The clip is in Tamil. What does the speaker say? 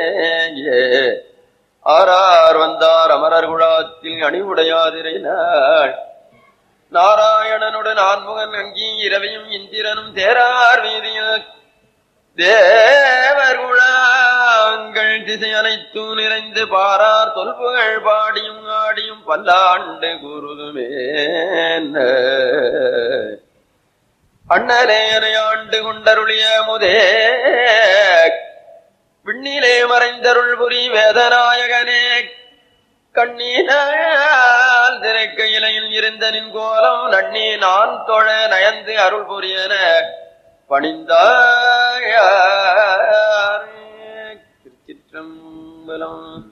ஆரார் வந்தார் அமரர் குழாத்தில் அணிவுடையாதிரை நாள் நாராயணனுடன் ஆன்முகன் அங்கி இரவையும் இந்திரனும் தேரார் வீதியில் தேவர் குழாங்கள் திசை அனைத்தும் நிறைந்து பாரார் தொல்புகள் பாடியும் ஆடியும் பல்லாண்டு கூறுதுமே அண்ணலேனை ஆண்டு கொண்டருளிய முதே விண்ணிலே மறைந்தருள் புரி வேதநாயகனே கண்ணீனால் திரைக்க இலையில் இருந்த நின் கோலம் நன்னி நான் தொழ நயந்து அருள் புரியன பணிந்தாய திருச்சிற்றம்பலம்